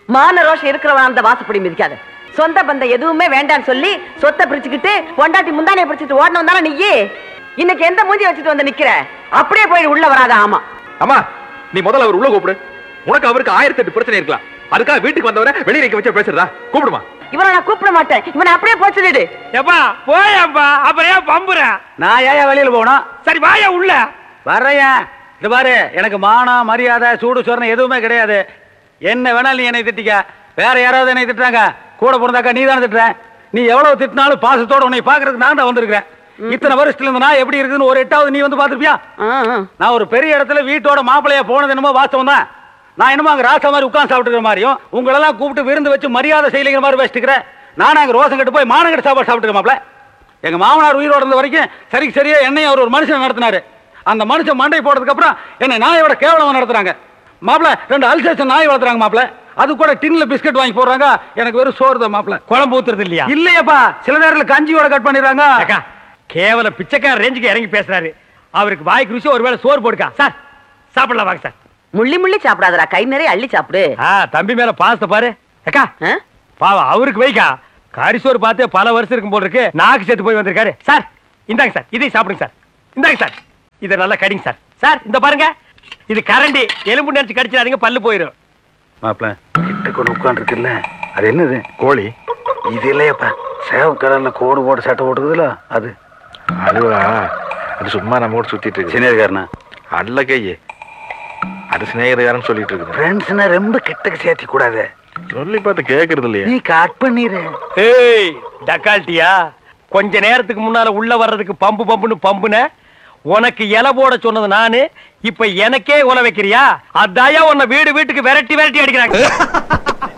மான ரோஷம் இருக்கிறவன் அந்த வாசப்படி மிதிக்காத சொந்த பந்தம் எதுவுமே வேண்டாம்னு சொல்லி சொத்தை பிரிச்சுக்கிட்டு பொண்டாட்டி முந்தானைய பிரிச்சுட்டு ஓடணும் தானே நீயே இன்னைக்கு எந்த மூஞ்சி வச்சுட்டு வந்து நிக்கிற அப்படியே போய் உள்ள வராத ஆமா அம்மா நீ முதல்ல அவர் உள்ள கூப்பிடு உனக்கு அவருக்கு ஆயிரத்தி எட்டு பிரச்சனை இருக்கலாம் அதுக்காக வீட்டுக்கு வந்தவரை வெளியே நிக்க வச்சு பேசுறதா கூப்பிடுமா இவனை நான் கூப்பிட மாட்டேன் இவனை அப்படியே போய் சொல்லிடு எப்பா போயப்பா அப்புறம் ஏன் பம்புற நான் ஏன் வெளியில போகணும் சரி வாயா உள்ள வர்றேன் இது பாரு எனக்கு மானம் மரியாதை சூடு சொரணை எதுவுமே கிடையாது என்ன வேணாலும் நீ என்னை திட்டிக்க வேற யாராவது என்னை திட்டுறாங்க கூட பிறந்தாக்கா நீ தானே திட்டுற நீ எவ்வளவு திட்டினாலும் பாசத்தோட உன்னை பாக்குறதுக்கு நான் தான் வந்திருக்கிறேன் இத்தனை வருஷத்துல இருந்து நான் எப்படி இருக்குதுன்னு ஒரு எட்டாவது நீ வந்து பாத்திருப்பியா நான் ஒரு பெரிய இடத்துல வீட்டோட மாப்பிள்ளையா போனது என்னமோ வாஸ்தவம் தான் நான் என்னமோ அங்க ராசா மாதிரி உட்கார்ந்து சாப்பிட்டுக்கிற மாதிரியும் உங்களெல்லாம் கூப்பிட்டு விருந்து வச்சு மரியாதை செய்யலைங்கிற மாதிரி வச்சுக்கிறேன் நானும் அங்க ரோசம் கட்டு போய் மானங்கட்டு சாப்பாடு சாப்பிட்டுக்க மாப்பிள்ள எங்க மாமனார் உயிரோட இருந்த வரைக்கும் சரிக்கு சரியா என்னையும் அவர் ஒரு மனுஷன் நடத்தினாரு அந்த மனுஷன் மண்டை போட்டதுக்கு அப்புறம் என்னை நாயோட கேவலமா நடத்துறாங்க மாப்பிள்ள ரெண்டு அல்சேஷன் நாய் வளர்த்துறாங்க மாப்பிள்ள அது கூட டின்ல பிஸ்கட் வாங்கி போடுறாங்க எனக்கு வெறும் சோறு தான் மாப்பிள்ள குழம்பு ஊத்துறது இல்லையா இல்லையப்பா சில நேரத்துல கஞ்சியோட கட் பண்ணிடுறாங்க அக்கா கேவல பிச்சைக்கார ரேஞ்சுக்கு இறங்கி பேசுறாரு அவருக்கு வாய்க்கு ருசி ஒருவேளை சோறு போடுக்கா சார் சாப்பிடலாம் வாங்க சார் முள்ளி முள்ளி சாப்பிடாதடா கை நிறைய அள்ளி சாப்பிடு ஆ தம்பி மேல பாசத்தை பாரு அக்கா ஆ? பாவம் அவருக்கு வைக்கா கரிசோறு பார்த்து பல வருஷம் இருக்கும் போல இருக்கு நாக்கு செத்து போய் வந்திருக்காரு சார் இந்தாங்க சார் இதையும் சாப்பிடுங்க சார் இந்தாங்க சார் இதை நல்லா கடிங்க சார் சார் இந்த பாருங்க இது கரண்டி எலும்பு நினைச்சு கடிச்சிடாதீங்க பல்லு போயிடும் மாப்பிள்ள கிட்ட கொண்டு உட்காந்துருக்குல்ல அது என்னது கோழி இது இல்லையப்பா சேவம் கடல்ல கோடு போட்டு சட்டை போட்டுக்குதுல அது அதுவா அது சும்மா நம்ம கூட சுத்திட்டு இருக்கு சினியர்காரனா அல்ல கையே அது சிநேகிதக்காரன் சொல்லிட்டு இருக்குது ஃப்ரெண்ட்ஸ்னா ரொம்ப கிட்டக்கு சேர்த்தி கூடாது சொல்லி பார்த்து கேக்குறது இல்லையே நீ கட் பண்ணிரு ஏய் டக்கால்ட்டியா கொஞ்ச நேரத்துக்கு முன்னால உள்ள வர்றதுக்கு பம்பு பம்புன்னு பம்புன உனக்கு இலை போட சொன்னது நானு இப்ப எனக்கே உல வைக்கிறியா அதாயா உன்னை வீடு வீட்டுக்கு விரட்டி விரட்டி அடிக்கிறாங்க